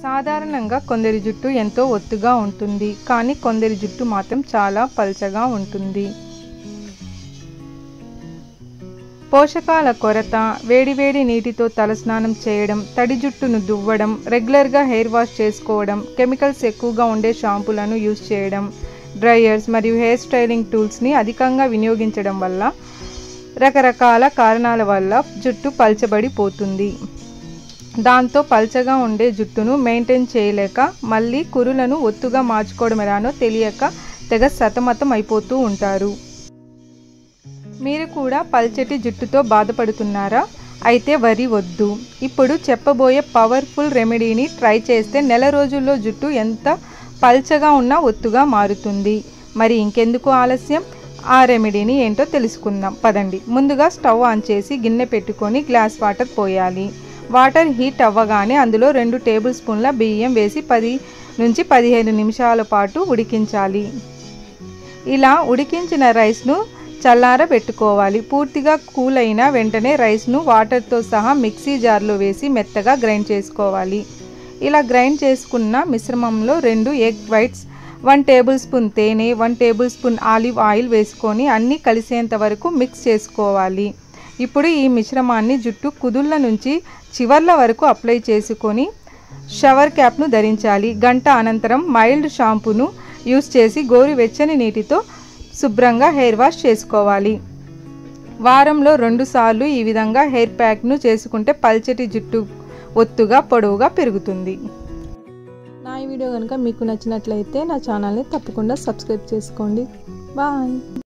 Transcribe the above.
సాధారణంగా కొందరి జుట్టు ఎంతో ఒత్తుగా ఉంటుంది కానీ కొందరి జుట్టు మాత్రం చాలా పల్చగా ఉంటుంది పోషకాల కొరత వేడివేడి నీటితో తలస్నానం చేయడం తడి జుట్టును దువ్వడం రెగ్యులర్గా హెయిర్ వాష్ చేసుకోవడం కెమికల్స్ ఎక్కువగా ఉండే షాంపూలను యూజ్ చేయడం డ్రైయర్స్ మరియు హెయిర్ స్టైలింగ్ టూల్స్ని అధికంగా వినియోగించడం వల్ల రకరకాల కారణాల వల్ల జుట్టు పల్చబడిపోతుంది దాంతో పల్చగా ఉండే జుట్టును మెయింటైన్ చేయలేక మళ్ళీ కురులను ఒత్తుగా మార్చుకోవడం ఎలానో తెలియక తెగ సతమతం అయిపోతూ ఉంటారు మీరు కూడా పల్చటి జుట్టుతో బాధపడుతున్నారా అయితే వరి వద్దు ఇప్పుడు చెప్పబోయే పవర్ఫుల్ రెమెడీని ట్రై చేస్తే నెల రోజుల్లో జుట్టు ఎంత పల్చగా ఉన్నా ఒత్తుగా మారుతుంది మరి ఇంకెందుకు ఆలస్యం ఆ రెమెడీని ఏంటో తెలుసుకుందాం పదండి ముందుగా స్టవ్ ఆన్ చేసి గిన్నె పెట్టుకొని గ్లాస్ వాటర్ పోయాలి వాటర్ హీట్ అవ్వగానే అందులో రెండు టేబుల్ స్పూన్ల బియ్యం వేసి పది నుంచి పదిహేను నిమిషాల పాటు ఉడికించాలి ఇలా ఉడికించిన రైస్ను చల్లార పెట్టుకోవాలి పూర్తిగా కూల్ అయిన వెంటనే రైస్ను వాటర్తో సహా మిక్సీ జార్లో వేసి మెత్తగా గ్రైండ్ చేసుకోవాలి ఇలా గ్రైండ్ చేసుకున్న మిశ్రమంలో రెండు egg whites one tablespoon తేనె one tablespoon olive oil వేసుకొని అన్నీ కలిసేంత వరకు మిక్స్ చేసుకోవాలి ఇప్పుడు ఈ మిశ్రమాన్ని జుట్టు కుదుళ్ళ నుంచి చివర్ల వరకు అప్లై చేసుకొని షవర్ క్యాప్ను ధరించాలి గంట అనంతరం మైల్డ్ షాంపూను యూస్ చేసి గోరువెచ్చని నీటితో శుభ్రంగా హెయిర్ వాష్ చేసుకోవాలి వారంలో రెండుసార్లు ఈ విధంగా హెయిర్ ప్యాక్ను చేసుకుంటే పల్చటి జుట్టు ఒత్తుగా పొడవుగా పెరుగుతుంది నా ఈ వీడియో కనుక మీకు నచ్చినట్లయితే నా ఛానల్ని తప్పకుండా సబ్స్క్రైబ్ చేసుకోండి బాయ్